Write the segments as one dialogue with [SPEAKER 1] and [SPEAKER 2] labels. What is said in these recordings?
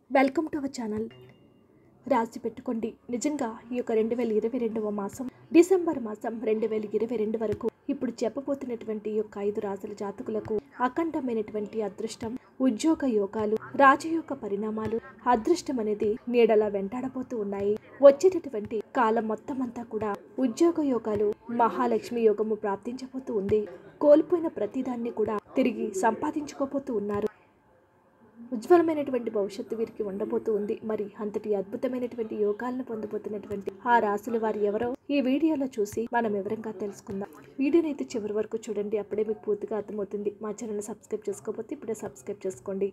[SPEAKER 1] welcome to our channel రాసి పెట్టుకోండి నిజంగా ఈ యొక్క రెండు వేల ఇరవై రెండవ మాసం డిసెంబర్ మాసం రెండు వేల ఇరవై రెండు వరకు ఇప్పుడు చెప్పబోతున్నటువంటి ఈ యొక్క ఐదు రాసుల జాతకులకు అఖండమైనటువంటి అదృష్టం ఉద్యోగ యోగాలు రాజయోగ పరిణామాలు అదృష్టం అనేది నీడలా వెంటాడబోతూ ఉన్నాయి వచ్చేటటువంటి కాలం మొత్తం అంతా కూడా ఉద్యోగ యోగాలు మహాలక్ష్మి యోగము ప్రాప్తించబోతూ ఉంది కోల్పోయిన ప్రతిదాన్ని కూడా తిరిగి సంపాదించుకోబోతూ ఉన్నారు ఉజ్వలమైనటువంటి భవిష్యత్తు వీరికి ఉండబోతూ ఉంది మరి అంతటి అద్భుతమైనటువంటి యోగాలను పొందబోతున్నటువంటి ఆ రాసుల వారు ఎవరో ఈ వీడియోలో చూసి మనం వివరంగా తెలుసుకుందాం వీడియోని అయితే చివరి వరకు చూడండి అప్పుడే మీకు పూర్తిగా అర్థమవుతుంది మా ఛానల్ సబ్స్క్రైబ్ చేసుకోకపోతే ఇప్పుడే సబ్స్క్రైబ్ చేసుకోండి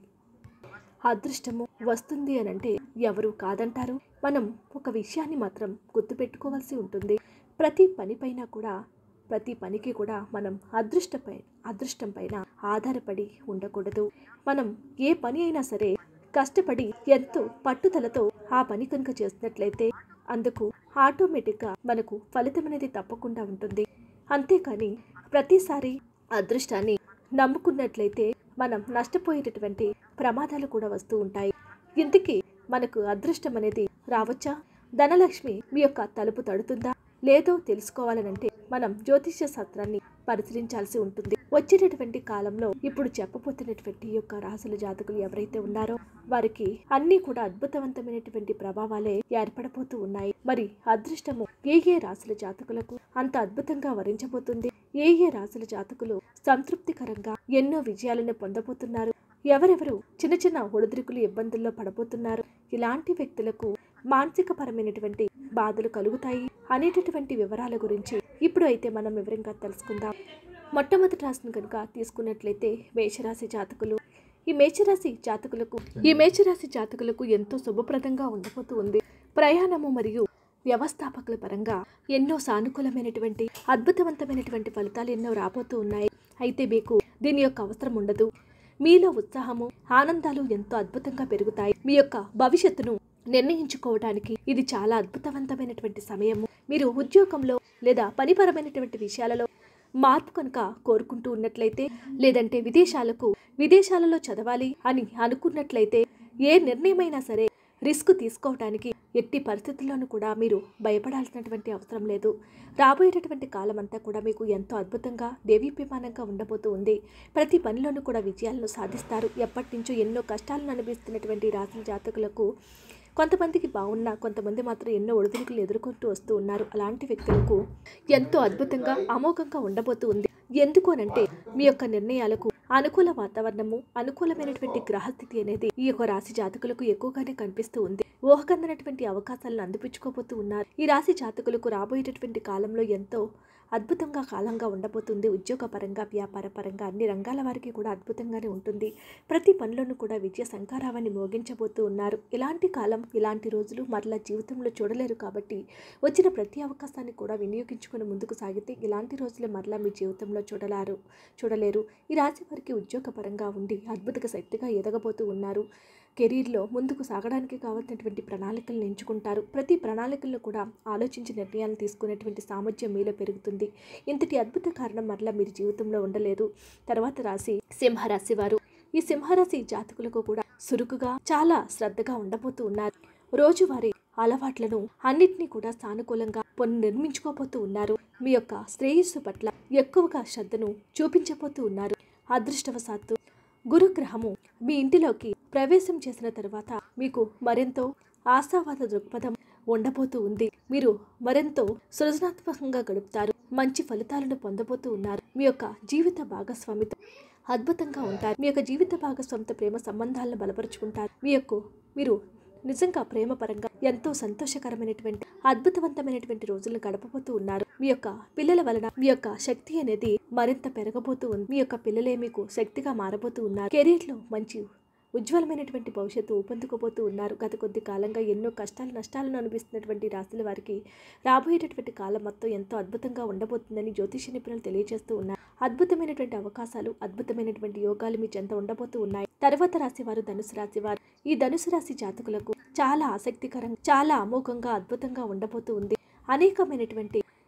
[SPEAKER 1] అదృష్టము వస్తుంది అని అంటే ఎవరు కాదంటారు మనం ఒక విషయాన్ని మాత్రం గుర్తుపెట్టుకోవాల్సి ఉంటుంది ప్రతి పనిపైన కూడా ప్రతి పనికి కూడా మనం అదృష్టపై అదృష్టం పైన ఆధారపడి ఉండకూడదు మనం ఏ పని అయినా సరే కష్టపడి ఎంతో పట్టుదలతో ఆ పని కనుక చేసినట్లయితే అందుకు ఆటోమేటిక్గా మనకు ఫలితం అనేది తప్పకుండా ఉంటుంది అంతేకాని ప్రతిసారి అదృష్టాన్ని నమ్ముకున్నట్లయితే మనం నష్టపోయేటటువంటి ప్రమాదాలు కూడా వస్తూ ఉంటాయి ఇంతకీ మనకు అదృష్టం అనేది రావచ్చా ధనలక్ష్మి మీ యొక్క తలుపు తడుతుందా లేదో తెలుసుకోవాలనంటే మనం జ్యోతిష్య శాస్త్రాన్ని పరిశీలించాల్సి ఉంటుంది వచ్చేటటువంటి కాలంలో ఇప్పుడు చెప్పబోతున్నటువంటి ఈ యొక్క రాసుల జాతకులు ఎవరైతే ఉన్నారో వారికి అన్ని కూడా అద్భుతవంతమైనటువంటి ప్రభావాలే ఏర్పడబోతూ ఉన్నాయి మరి అదృష్టము ఏ ఏ రాసుల జాతకులకు అంత అద్భుతంగా వరించబోతుంది ఏ ఏ రాసుల జాతకులు సంతృప్తికరంగా ఎన్నో విజయాలను పొందబోతున్నారు ఎవరెవరు చిన్న చిన్న ఒడిదుడుకులు ఇబ్బందుల్లో పడబోతున్నారు ఇలాంటి వ్యక్తులకు మానసిక పరమైనటువంటి బాధలు కలుగుతాయి అనేటటువంటి వివరాల గురించి ఇప్పుడు అయితే మనం వివరంగా తెలుసుకుందాం మొట్టమొదటి రాశిని కనుక తీసుకున్నట్లయితే మేషరాశి జాతకులు ఈ మేషరాశి జాతకులకు ఈ మేషరాశి జాతకులకు ఎంతో శుభప్రదంగా ఉండబోతూ ఉంది ప్రయాణము మరియు వ్యవస్థాపకుల పరంగా ఎన్నో సానుకూలమైనటువంటి అద్భుతవంతమైనటువంటి ఫలితాలు ఎన్నో రాబోతూ ఉన్నాయి అయితే మీకు దీని యొక్క అవసరం ఉండదు మీలో ఉత్సాహము ఆనందాలు ఎంతో అద్భుతంగా పెరుగుతాయి మీ యొక్క భవిష్యత్తును నిర్ణయించుకోవడానికి ఇది చాలా అద్భుతవంతమైనటువంటి సమయము మీరు ఉద్యోగంలో లేదా పనిపరమైనటువంటి విషయాలలో మార్పు కనుక కోరుకుంటూ ఉన్నట్లయితే లేదంటే విదేశాలకు విదేశాలలో చదవాలి అని అనుకున్నట్లయితే ఏ నిర్ణయమైనా సరే రిస్క్ తీసుకోవడానికి ఎట్టి పరిస్థితుల్లోనూ కూడా మీరు భయపడాల్సినటువంటి అవసరం లేదు రాబోయేటటువంటి కాలం అంతా కూడా మీకు ఎంతో అద్భుతంగా దేవీప్యమానంగా ఉండబోతూ ఉంది ప్రతి పనిలోనూ కూడా విజయాలను సాధిస్తారు ఎప్పటి నుంచో ఎన్నో కష్టాలను అనుభవిస్తున్నటువంటి రాశుల జాతకులకు కొంతమందికి బాగున్నా కొంతమంది మాత్రం ఎన్నో ఒడిదుడుకులు ఎదుర్కొంటూ వస్తూ ఉన్నారు అలాంటి వ్యక్తులకు ఎంతో అద్భుతంగా అమోఘంగా ఉండబోతూ ఉంది ఎందుకు అనంటే మీ యొక్క నిర్ణయాలకు అనుకూల వాతావరణము అనుకూలమైనటువంటి గ్రహస్థితి అనేది ఈ యొక్క రాశి జాతకులకు ఎక్కువగానే కనిపిస్తూ ఉంది ఊహకందనటువంటి అవకాశాలను అందిపించుకోబోతూ ఉన్నారు ఈ రాశి జాతకులకు రాబోయేటటువంటి కాలంలో ఎంతో అద్భుతంగా కాలంగా ఉండబోతుంది ఉద్యోగ పరంగా వ్యాపార పరంగా అన్ని రంగాల వారికి కూడా అద్భుతంగానే ఉంటుంది ప్రతి పనిలోనూ కూడా విజయ సంకారావాన్ని మోగించబోతూ ఉన్నారు ఇలాంటి కాలం ఇలాంటి రోజులు మరలా జీవితంలో చూడలేరు కాబట్టి వచ్చిన ప్రతి అవకాశాన్ని కూడా వినియోగించుకొని ముందుకు సాగితే ఇలాంటి రోజులు మరలా మీ జీవితంలో చూడలారు చూడలేరు ఈ రాశి వారికి ఉద్యోగ పరంగా ఉండి అద్భుత శక్తిగా ఎదగబోతూ ఉన్నారు కెరీర్లో ముందుకు సాగడానికి కావాల్సినటువంటి ప్రణాళికలను ఎంచుకుంటారు ప్రతి ప్రణాళికల్లో కూడా ఆలోచించి నిర్ణయాలు తీసుకునేటువంటి సామర్థ్యం మీలో పెరుగుతుంది ఇంతటి అద్భుత కారణం మరలా మీరు జీవితంలో ఉండలేదు తర్వాత రాశి సింహరాశి వారు ఈ సింహరాశి జాతకులకు కూడా సురుకుగా చాలా శ్రద్ధగా ఉండబోతూ ఉన్నారు రోజువారీ అలవాట్లను అన్నిటినీ కూడా సానుకూలంగా పునర్నిర్మించుకోబోతూ ఉన్నారు మీ యొక్క శ్రేయస్సు పట్ల ఎక్కువగా శ్రద్ధను చూపించబోతూ ఉన్నారు అదృష్టవశాత్తు గురుగ్రహము మీ ఇంటిలోకి ప్రవేశం చేసిన తర్వాత మీకు మరెంతో ఆశావాద దృక్పథం ఉండబోతూ ఉంది మీరు మరెంతో సృజనాత్మకంగా గడుపుతారు మంచి ఫలితాలను పొందబోతూ ఉన్నారు మీ యొక్క జీవిత భాగస్వామితో అద్భుతంగా ఉంటారు మీ యొక్క జీవిత భాగస్వామితో ప్రేమ సంబంధాలను బలపరుచుకుంటారు మీ యొక్క మీరు నిజంగా ప్రేమ పరంగా ఎంతో సంతోషకరమైనటువంటి అద్భుతవంతమైనటువంటి రోజులను గడపబోతూ ఉన్నారు మీ యొక్క పిల్లల వలన మీ యొక్క శక్తి అనేది మరింత పెరగబోతూ ఉంది మీ యొక్క పిల్లలే మీకు శక్తిగా మారబోతూ ఉన్నారు కెరీర్ లో మంచి ఉజ్వలమైనటువంటి భవిష్యత్తు ఊపందుకోబోతూ ఉన్నారు గత కొద్ది కాలంగా ఎన్నో కష్టాలు నష్టాలను అనుభవిస్తున్నటువంటి రాశుల వారికి రాబోయేటటువంటి కాలం మొత్తం ఎంతో అద్భుతంగా ఉండబోతుందని జ్యోతిష నిపుణులు తెలియజేస్తూ ఉన్నారు అద్భుతమైనటువంటి అవకాశాలు అద్భుతమైనటువంటి యోగాలు మీ చెంత ఉండబోతూ ఉన్నాయి తర్వాత రాశి వారు ధనుసు రాశి వారు ఈ ధనుసు రాశి జాతకులకు చాలా ఆసక్తికరంగా చాలా అమోఘంగా అద్భుతంగా ఉండబోతూ ఉంది అనేకమైనటువంటి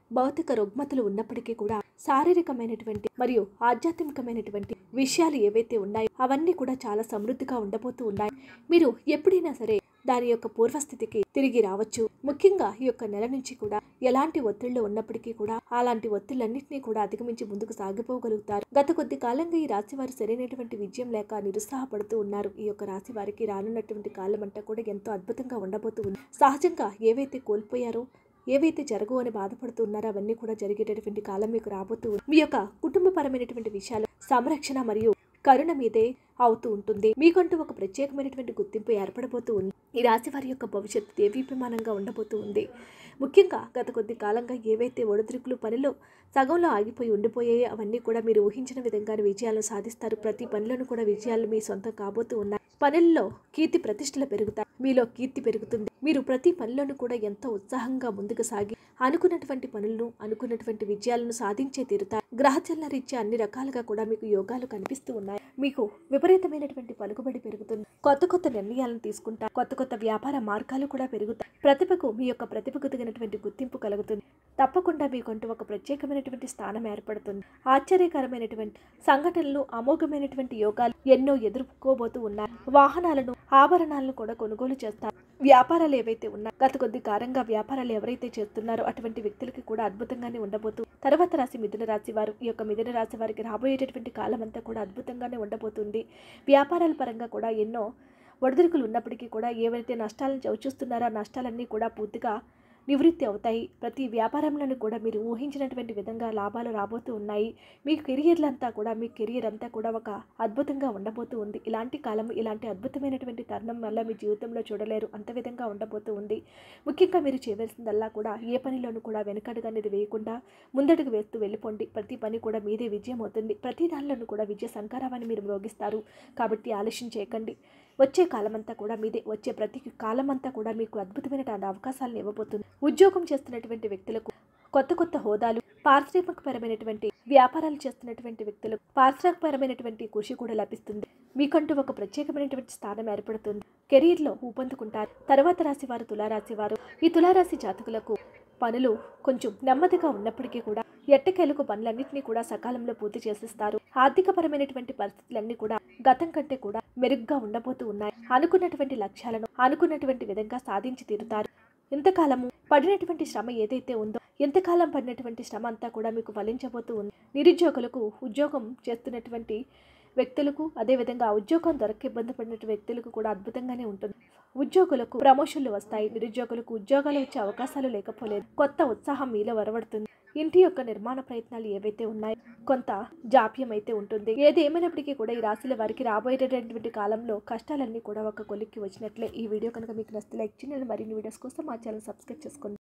[SPEAKER 1] భౌతిక రుగ్మతలు ఉన్నప్పటికీ కూడా శారీరకమైనటువంటి మరియు ఆధ్యాత్మికమైనటువంటి విషయాలు ఏవైతే ఉన్నాయో అవన్నీ కూడా చాలా సమృద్ధిగా ఉండబోతూ ఉన్నాయి మీరు ఎప్పుడైనా సరే దాని యొక్క పూర్వస్థితికి తిరిగి రావచ్చు ముఖ్యంగా ఈ యొక్క నెల నుంచి కూడా ఎలాంటి ఒత్తిళ్లు ఉన్నప్పటికీ కూడా అలాంటి ఒత్తిళ్లన్నింటినీ కూడా అధిగమించి ముందుకు సాగిపోగలుగుతారు గత కొద్ది కాలంగా ఈ రాశి వారు సరైనటువంటి విజయం లేక నిరుత్సాహపడుతూ ఉన్నారు ఈ యొక్క రాశి వారికి రానున్నటువంటి కాలం అంతా కూడా ఎంతో అద్భుతంగా ఉండబోతూ ఉంది సహజంగా ఏవైతే కోల్పోయారో ఏవైతే జరగవు అని బాధపడుతూ ఉన్నారో అవన్నీ కూడా జరిగేటటువంటి కాలం మీకు రాబోతూ ఉంది మీ యొక్క కుటుంబపరమైనటువంటి విషయాలు సంరక్షణ మరియు కరుణ మీదే అవుతూ ఉంటుంది మీకంటూ ఒక ప్రత్యేకమైనటువంటి గుర్తింపు ఏర్పడబోతూ ఉంది ఈ రాశి వారి యొక్క భవిష్యత్తు దేవీప్యమానంగా ఉండబోతూ ఉంది ముఖ్యంగా గత కొద్ది కాలంగా ఏవైతే ఒడిదుడుకులు పనిలో సగంలో ఆగిపోయి ఉండిపోయాయో అవన్నీ కూడా మీరు ఊహించిన విధంగానే విజయాలను సాధిస్తారు ప్రతి పనిలోనూ కూడా విజయాలు మీ సొంతం కాబోతూ ఉన్నాయి పనుల్లో కీర్తి ప్రతిష్టలు పెరుగుతాయి మీలో కీర్తి పెరుగుతుంది మీరు ప్రతి పనిలోనూ కూడా ఎంతో ఉత్సాహంగా ముందుకు సాగి అనుకున్నటువంటి పనులను అనుకున్నటువంటి విజయాలను సాధించే తీరుతారు గ్రహచలన రీత్యా అన్ని రకాలుగా కూడా మీకు యోగాలు కనిపిస్తూ ఉన్నాయి మీకు విపరీతమైనటువంటి పలుకుబడి పెరుగుతుంది కొత్త కొత్త నిర్ణయాలను తీసుకుంటారు కొత్త కొత్త వ్యాపార మార్గాలు కూడా పెరుగుతాయి ప్రతిభకు మీ యొక్క ప్రతిభకు తగినటువంటి గుర్తింపు కలుగుతుంది తప్పకుండా మీకంటూ ఒక ప్రత్యేకమైనటువంటి స్థానం ఏర్పడుతుంది ఆశ్చర్యకరమైనటువంటి సంఘటనలు అమోఘమైనటువంటి యోగాలు ఎన్నో ఎదుర్కోబోతూ ఉన్నాయి వాహనాలను ఆభరణాలను కూడా కొనుగోలు చేస్తారు వ్యాపారాలు ఏవైతే ఉన్నాయో గత కొద్ది కాలంగా వ్యాపారాలు ఎవరైతే చేస్తున్నారో అటువంటి వ్యక్తులకి కూడా అద్భుతంగానే ఉండబోతూ తర్వాత రాశి మిథున రాశి వారు ఈ యొక్క మిథున రాశి వారికి రాబోయేటటువంటి కాలం అంతా కూడా అద్భుతంగానే ఉండబోతుంది వ్యాపారాల పరంగా కూడా ఎన్నో ఒడిదుడుకులు ఉన్నప్పటికీ కూడా ఏవైతే నష్టాలను చవిచూస్తున్నారో ఆ నష్టాలన్నీ కూడా పూర్తిగా నివృత్తి అవుతాయి ప్రతి వ్యాపారంలోనూ కూడా మీరు ఊహించినటువంటి విధంగా లాభాలు రాబోతూ ఉన్నాయి మీ కెరియర్లంతా కూడా మీ కెరియర్ అంతా కూడా ఒక అద్భుతంగా ఉండబోతూ ఉంది ఇలాంటి కాలం ఇలాంటి అద్భుతమైనటువంటి తరుణం వల్ల మీ జీవితంలో చూడలేరు అంత విధంగా ఉండబోతూ ఉంది ముఖ్యంగా మీరు చేయవలసిందల్లా కూడా ఏ పనిలోనూ కూడా వెనకడుగు అనేది వేయకుండా ముందడుగు వేస్తూ వెళ్ళిపోండి ప్రతి పని కూడా మీదే విజయం అవుతుంది ప్రతి దానిలోనూ కూడా విజయ సంకారాన్ని మీరు మ్రోగిస్తారు కాబట్టి ఆలస్యం చేయకండి వచ్చే కాలమంతా కూడా మీదే వచ్చే ప్రతి కాలమంతా కూడా మీకు అద్భుతమైన అవకాశాలను ఇవ్వబోతుంది ఉద్యోగం చేస్తున్నటువంటి వ్యక్తులకు కొత్త కొత్త హోదాలు పారిశ్రామికపరమైనటువంటి వ్యాపారాలు చేస్తున్నటువంటి వ్యక్తులకు పారిశ్రామికపరమైనటువంటి కృషి కూడా లభిస్తుంది మీకంటూ ఒక ప్రత్యేకమైనటువంటి స్థానం ఏర్పడుతుంది కెరీర్లో ఊపందుకుంటారు తర్వాత రాశి వారు తులారాశి వారు ఈ తులారాశి జాతకులకు పనులు కొంచెం నెమ్మదిగా ఉన్నప్పటికీ కూడా ఎట్టకేలకు పనులన్నింటినీ కూడా సకాలంలో పూర్తి చేసేస్తారు ఆర్థికపరమైనటువంటి పరిస్థితులన్నీ కూడా గతం కంటే కూడా మెరుగ్గా ఉండబోతూ ఉన్నాయి అనుకున్నటువంటి లక్ష్యాలను అనుకున్నటువంటి విధంగా సాధించి తీరుతారు ఇంతకాలము పడినటువంటి శ్రమ ఏదైతే ఉందో ఎంతకాలం పడినటువంటి శ్రమ అంతా కూడా మీకు ఫలించబోతూ ఉంది నిరుద్యోగులకు ఉద్యోగం చేస్తున్నటువంటి వ్యక్తులకు అదేవిధంగా ఉద్యోగం దొరక ఇబ్బంది పడినటువంటి వ్యక్తులకు కూడా అద్భుతంగానే ఉంటుంది ఉద్యోగులకు ప్రమోషన్లు వస్తాయి నిరుద్యోగులకు ఉద్యోగాలు వచ్చే అవకాశాలు లేకపోలేదు కొత్త ఉత్సాహం మీలో వరవడుతుంది ఇంటి యొక్క నిర్మాణ ప్రయత్నాలు ఏవైతే ఉన్నాయో కొంత జాప్యం అయితే ఉంటుంది ఏది ఏమైనప్పటికీ కూడా ఈ రాశుల వారికి రాబోయేటటువంటి కాలంలో కష్టాలన్నీ కూడా ఒక కొలిక్కి వచ్చినట్లే ఈ వీడియో కనుక మీకు నచ్చితే లైక్ చేయండి మరిన్ని వీడియోస్ కోసం మా ఛానల్ సబ్స్క్రైబ్ చేసుకోండి